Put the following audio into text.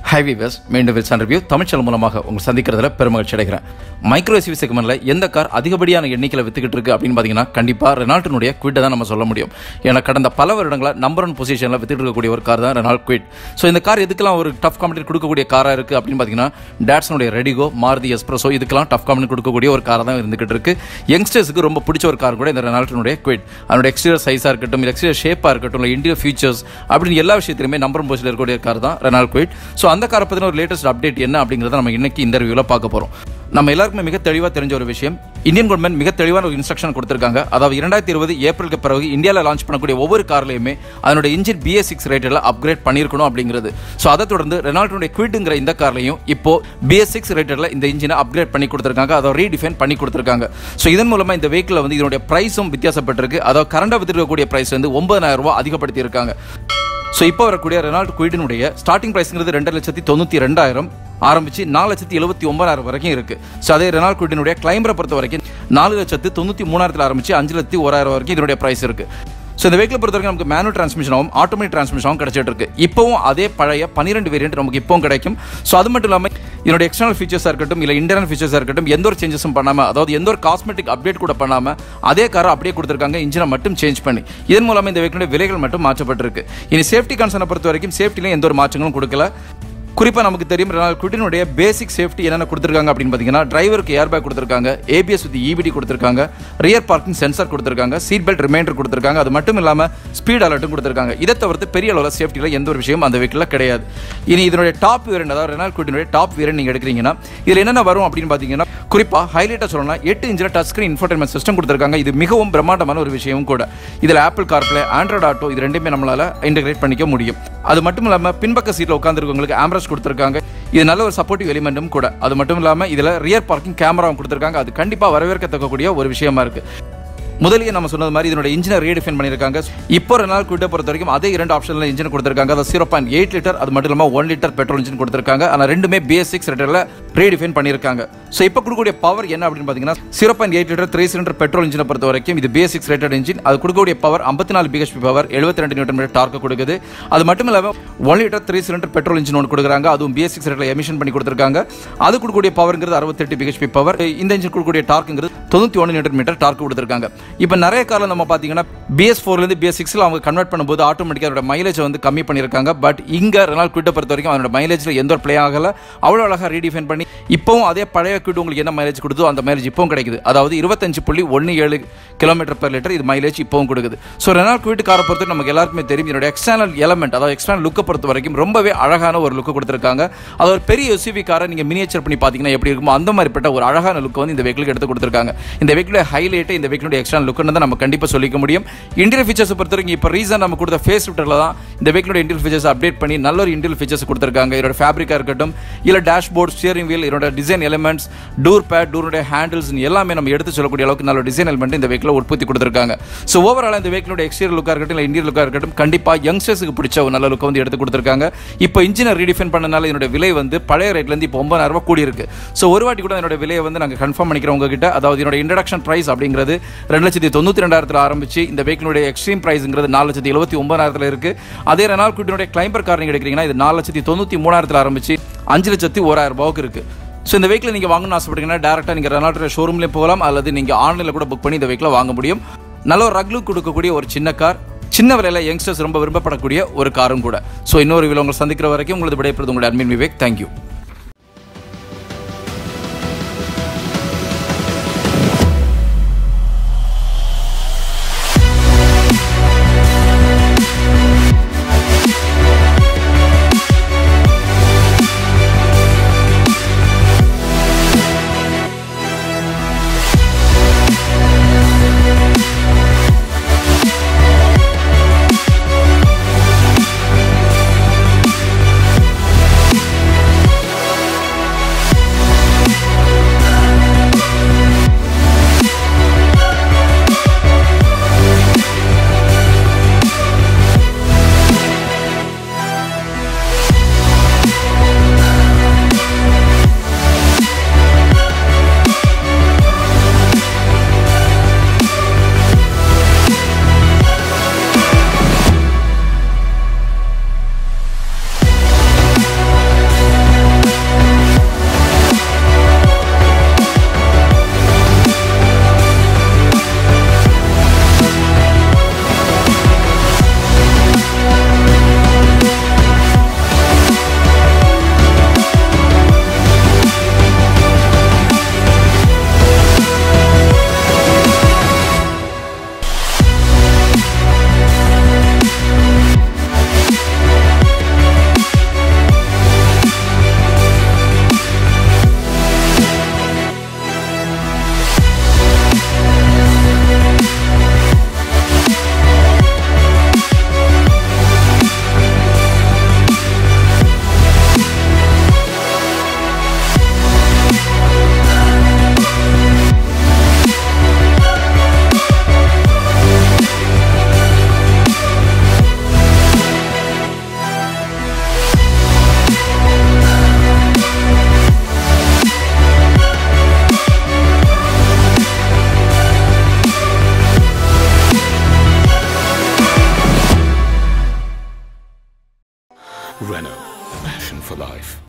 High viewers மீண்டும் Wilson review தமிழ்ச்சல் மூலமாக உங்களை சந்திக்கிறதுல பெருமகிழ்ச்சி அடைகிறேன் மைக்ரோ எஸ்யூவி செக்மெண்ட்ல எந்த கார் அதிகப்படியான எண்ணிக்கையில் வித்துக்கிட்டு இருக்கு அப்படின்னு பார்த்தீங்கன்னா கண்டிப்பாக ரெனால்ட்டினுடைய குவிட்டை தான் நம்ம சொல்ல முடியும் ஏன்னா கடந்த பல வருடங்களா நம்பர் ஒன் பொசிஷனில் வித்துட்டு இருக்கக்கூடிய ஒரு கார் தான் ரெனால்ட் குவிட் ஸோ இந்த கார் எதுக்கெல்லாம் ஒரு டஃப் காம்பெனி கொடுக்கக்கூடிய காராக இருக்கு அப்படின்னு பார்த்தீங்கன்னா டேட்ஸனுடைய ரெடிகோ மாருதி எஸ்ப்ரஸோ இதுக்கெல்லாம் டஃப் காம்பெனி கொடுக்கக்கூடிய ஒரு கார் தான் இருந்துகிட்டு இருக்கு யங்ஸ்டர்ஸுக்கு ரொம்ப பிடிச்ச ஒரு கார் கூட இந்த ரெனால்ட்டினுடைய குவிட் அதோட எக்ஸ்டீரியர் சைஸாக இருக்கட்டும் எக்ஸ்டீரியர் ஷேப்பாக இருக்கட்டும் இல்லை இன்டீரியர் ஃபீச்சர்ஸ் அப்படின்னு எல்லா விஷயத்திலுமே நம்பர் ஒன் பொசிஷனில் இருக்கக்கூடிய கார் தான் ரெனால்ட் குவிட் ஸோ அந்த காரை பற்றின ஒரு லேட்டஸ்ட் அப்டேட் என்ன அப்படிங்கிறத நம்ம இன்னைக்கு இந்த ரிவ்யூவில் பார்க்க போகிறோம் நம்ம எல்லாருக்குமே மிக தெளிவாக தெரிஞ்ச ஒரு விஷயம் இந்தியன் கவர்மெண்ட் மிக தெளிவான ஒரு இன்ஸ்ட்ரக்ஷன் கொடுத்திருக்காங்க அதாவது இரண்டாயிரத்தி இருபது ஏப்ரலுக்கு பிறகு இந்தியாவில் லான்ச் பண்ணக்கூடிய ஒவ்வொரு கார்லையுமே அதனோட இன்ஜின் பிஎஸ் சிக்ஸ் ரேட்டில் அப்கிரேட் பண்ணியிருக்கணும் அப்படிங்கிறது ஸோ அதை தொடர்ந்து ரெனால்டோடைய குவிட்டுங்கிற இந்த கார்லையும் இப்போ பிஎஸ் சிக்ஸ் ரேட்டரில் இந்த இன்ஜினை அப்கிரேட் பண்ணி கொடுத்துருக்காங்க அதை ரீடிஃபைன் பண்ணி கொடுத்துருக்காங்க ஸோ இதன் மூலமாக இந்த வெஹிக்கிள் வந்து இதனுடைய ப்ரைஸும் வித்தியாசப்பட்டிருக்கு அதாவது கரண்டாக வித்துருக்கக்கூடிய ப்ரைஸ் வந்து ஒன்பதாயிரம் ரூபாய் அதிகப்படுத்தியிருக்காங்க ஸோ இப்போ வரக்கூடிய ரெனால்ட் குயிடினுடைய ஸ்டார்டிங் ப்ரைஸ்ங்கிறது ரெண்டு லட்சத்தி தொண்ணூற்றி ரெண்டாயிரம் ஆரம்பிச்சு நாலு லட்சத்தி எழுபத்தி ஒன்பதாயிரம் வரைக்கும் இருக்கு ஸோ அதே ரெனால்ட் குயிடினுடைய கிளைம்பரை பொறுத்த வரைக்கும் நாலு லட்சத்து தொண்ணூற்றி மூணாயிரத்தில் ஆரம்பிச்சு அஞ்சு லட்சத்தி ஓராயிரம் வரைக்கும் இதனுடைய ப்ரைஸ் இருக்கு ஸோ இந்த வெஹிக்கிள் பொறுத்த வரைக்கும் நமக்கு மேனுவல் டிரான்ஸ்மிஷனாகவும் ஆட்டோமேட்டிக் டிரான்ஸ்மிஷனாகவும் கிடைச்சிட்டு இருக்கு இப்போவும் அதே பழைய பன்னிரெண்டு வேரியன்ட் நமக்கு இப்போவும் கிடைக்கும் ஸோ அது மட்டும் இல்லாமல் இதனுடைய எக்ஸ்டர்னல் ஃபீச்சர்ஸாக இருக்கட்டும் இல்லை இன்டர்னல் ஃபீச்சர்ஸாக இருக்கட்டும் எந்த ஒரு சேஞ்சஸும் பண்ணாமல் அதாவது எந்த ஒரு காஸ்மெட்டிக் அப்டேட் கூட பண்ணாமல் அதே காரை அப்படியே கொடுத்துருக்காங்க இன்ஜினை மட்டும் சேஞ்ச் பண்ணி இதன் மூலமாக இந்த வெஹிக்கிளுடைய விலைகள் மட்டும் மாற்றப்பட்டிருக்கு இனி சேஃப்டி கன்சர்னை பொறுத்த வரைக்கும் சேஃப்டிலையும் எந்த ஒரு மாற்றங்களும் கொடுக்கல குறிப்பாக நமக்கு தெரியும் ரெனால்ட் குட்டினுடைய பேசிக் சேஃப்டி என்னென்ன கொடுத்துருக்காங்க அப்படின்னு பார்த்தீங்கன்னா டிரைவருக்கு ஏர் பேக் கொடுத்துருக்காங்க ஏபிஎஸ் வித் இபிடி கொடுத்துருக்காங்க ரியர் பார்க்கிங் சென்சார் கொடுத்துருக்காங்க சீட் பெல்ட் ரிமைண்டர் கொடுத்துருக்காங்க அது மட்டும் இல்லாமல் ஸ்பீட் அலர்ட்டும் கொடுத்துருக்காங்க இதை தவிர்த்து பெரிய அளவில் சேஃப்டியில் எந்த ஒரு விஷயம் அந்த வெஹிக்கிளில் கிடையாது இனி இதனுடைய டாப் வேரியன்ட் அதாவது ரெனால்ட் குட்டினுடைய டாப் வேரியன்ட் நீங்கள் எடுக்கிறீங்கன்னா இதில் என்னென்ன வரும் அப்படின்னு பார்த்தீங்கன்னா குறிப்பாக ஹைலைட்டாக சொல்லணும்னா எட்டு இன்ச்சில் டச் ஸ்க்ரீன் இன்ஃபர்டைன்மெண்ட் சிஸ்டம் கொடுத்துருக்காங்க இது மிகவும் பிரம்மாண்டமான ஒரு விஷயமும் கூட இதில் ஆப்பிள் கார்ப்ளே ஆண்ட்ராய்டு ஆட்டோ இது ரெண்டுமே நம்மளால் இன்டகிரேட் பண்ணிக்க முடியும் அது மட்டும் இல்லாமல் பின்பக்க சீட்டில் உட்காந்துருக்கவங்களுக்கு ஆம்ரஸ் கொடுத்துருக்காங்க இது நல்ல ஒரு சப்போர்ட்டிவ் எலிமெண்ட்டும் கூட அது மட்டும் இல்லாமல் இதில் ரியர் பார்க்கிங் கேமராவும் கொடுத்துருக்காங்க அது கண்டிப்பாக வரவேற்கத்தக்கக்கூடிய ஒரு விஷயமா இருக்குது முதலியே நம்ம சொன்னது மாதிரி இதனோட இன்ஜினை ரீடிஃபைன் பண்ணியிருக்காங்க இப்போ ரெண்டு நாள் குவிட்டை பொறுத்த வரைக்கும் அதே இரண்டு ஆப்ஷனில் இன்ஜின் கொடுத்துருக்காங்க அது ஜீரோ பாயிண்ட் எயிட் லிட்டர் அது மட்டும் இல்லாமல் ஒன் லிட்டர் பெட்ரோல் இன்ஜின் கொடுத்துருக்காங்க ஆனால் ரெண்டுமே பிஎஸ் சிக்ஸ் லிட்டரில் ரீடிஃபைன் பண்ணியிருக்காங்க ஸோ இப்போ கொடுக்கக்கூடிய பவர் என்ன அப்படின்னு பார்த்தீங்கன்னா zero point eight litre three cylinder petrol இன்ஜினை பொறுத்த வரைக்கும் இது பிஎஸ் சிக்ஸ் ரேட்டட் இன்ஜின் அது கொடுக்கக்கூடிய பவர் ஐம்பத்தி நாலு பிஹெச்பி பவர் எழுபத்தி ரெண்டு நியூட்டன் மீட்டர் டார்க்கு கொடுக்குது அது மட்டும் இல்லாமல் one litre three cylinder petrol engine ஒன்று கொடுக்குறாங்க அதுவும் பிஎஸ் சிக்ஸ் ரேட்டில் எமிஷன் பண்ணி கொடுத்துருக்காங்க அது கொடுக்கக்கூடிய பவர்ங்கிறது அறுபத்தெட்டு பிஹெச்பி பவர் இந்த இன்ஜின் கொடுக்கக்கூடிய டார்க்குங்கிறது தொண்ணூற்றி ஒன்று நியூட்டன் மீட்டர் டார்க் கொடுத்துருக்காங்க இப்போ நிறைய காரில் நம்ம பார்த்தீங்கன்னா பிஎஸ் ஃபோர்லேருந்து பிஎஸ் சிக்ஸில் அவங்க கன்வெர்ட் பண்ணும்போது ஆட்டோமேட்டிக்காக அதோட மைலேஜ் வந்து கம்மி பண்ணியிருக்காங்க பட் இங்கே ரெனால் குவிட்டை பொறுத்த வரைக்கும் அதோட மைலேஜில் எந்த ஒரு ப்ளே ஆகலை அவ்வளோ அழகாக ரீடிஃபைன் பண்ணி இப்போவும் அதே பழைய குவிட் உங்களுக்கு என்ன மைலேஜ் கொடுத்தோ அந்த மைலேஜ் இப்போவும் கிடைக்குது அதாவது இருபத்தஞ்சு புள்ளி ஒன்று ஏழு கிலோமீட்டர் பெர் லிட்டர் இது மைலேஜ் இப்போவும் கொடுக்குது ஸோ ரெனால் குவிட் காரை பொறுத்து நமக்கு எல்லாருக்குமே தெரியும் இதோட எக்ஸ்டர்னல் எலமெண்ட் அதாவது எக்ஸ்டர்னல் லுக்கை பொறுத்த வரைக்கும் ரொம்பவே அழகான ஒரு லுக்கு கொடுத்துருக்காங்க அது ஒரு பெரிய எஸ்யூவி காரை நீங்கள் மினியேச்சர் பண்ணி பார்த்தீங்கன்னா எப்படி இருக்குமோ அந்த மாதிரிப்பட்ட ஒரு அழகான லுக் வந்து இந்த வெஹிக்கிளுக்கு எடுத்து கொடுத்துருக்காங்க இந்த வெஹிக்கிளோட ஹைலைட்டை இந்த வெஹிக்கிளுடைய எக்ஸ்டர்னல் லுக்குன்னு தான் நம்ம கண்டிப்பாக சொல்லிக்க முடியும் இன்டீரியர் ஃபீச்சர்ஸ் பொறுத்த வரைக்கும் இப்போ ரீசன் நம்ம கொடுத்த ஃபேஸ் லிஃப்டரில் தான் இந்த வெஹிக்கிளோட இன்டீரியர் ஃபீச்சர்ஸ் அப்டேட் பண்ணி நல்ல ஒரு இன்டீரியர் ஃபீச்சர்ஸ் கொடுத்துருக்காங்க இதோட ஃபேப்ரிக்காக இருக்கட்டும் இல்லை டேஷ்போர்ட் ஸ்டியரிங் வீல் இதோட டிசைன் எலிமெண்ட்ஸ் டூர் பேட் டூருடைய ஹேண்டில்ஸ் எல்லாமே நம்ம எடுத்து சொல்லக்கூடிய அளவுக்கு நல்ல டிசைன் எலிமெண்ட் இந்த வெஹிக்கில் உற்பத்தி கொடுத்துருக்காங்க ஸோ ஓவரால் இந்த வெஹிக்கிளோட எக்ஸ்டீரியர் லுக்காக இருக்கட்டும் இல்லை இன்டீரியர் லுக்காக இருக்கட்டும் கண்டிப்பாக யங்ஸ்டர்ஸுக்கு பிடிச்ச ஒரு நல்ல லுக்கை வந்து எடுத்து கொடுத்துருக்காங்க இப்போ இன்ஜினை ரீடிஃபைன் பண்ணனால இதனுடைய விலை வந்து பழைய ரேட்லேருந்து இப்போ ஒன்பதாயிரம் ரூபாய் கூடி இருக்கு ஸோ ஒரு வாட்டி கூட என்னோட விலையை வந்து நாங்கள் கன்ஃபார்ம் பண்ணிக்கிறோம் உங்ககிட்ட அதாவது என்னோட இன்ட்ரடக்ஷன் ப்ரைஸ் அப்படிங்கிறது ரெண்டு லட்சத்தி தொண்ணூற்றி ரெண்டாயிரத்தில் ஆரம்பிச்சு இந்த வெஹிக்கிளுடைய எக்ஸ்ட்ரீம் ப்ரைஸ்ங்கிறது நாலு லட்சத்தி எழுபத்தி ஒன்பதாயிரத்தில் இருக்கு அதே ரெனால் குட்டினுடைய கிளைம்பர் கார் நீங்கள் எடுக்கிறீங்கன்னா இது நாலு லட்சத்தி தொண்ணூற்றி மூணாயிரத்தில் ஆரம்பிச்சு அஞ்சு லட்சத்தி ஓராயிரம் ரூபாவுக்கு இருக்கு ஸோ இந்த வெஹிக்கிள் நீங்கள் வாங்கணும்னு ஆசைப்பட்டீங்கன்னா டேரெக்டாக நீங்கள் ரெனால்டோட ஷோரூம்லேயே போகலாம் அல்லது நீங்கள் ஆன்லைனில் கூட புக் பண்ணி இந்த வெஹிக்கிளை வாங்க முடியும் நல்ல ஒரு ரக்லுக் கொடுக்கக்கூடிய ஒரு சின்ன கார் சின்ன விலையில் யங்ஸ்டர்ஸ் ரொம்ப விரும்பப்படக்கூடிய ஒரு காரும் கூட ஸோ இன்னொரு விலை உங்களை சந்திக்கிற வரைக்கும் உங்களது விடைபெறுது உங்களுடைய admin Vivek thank you Renault. Passion for life.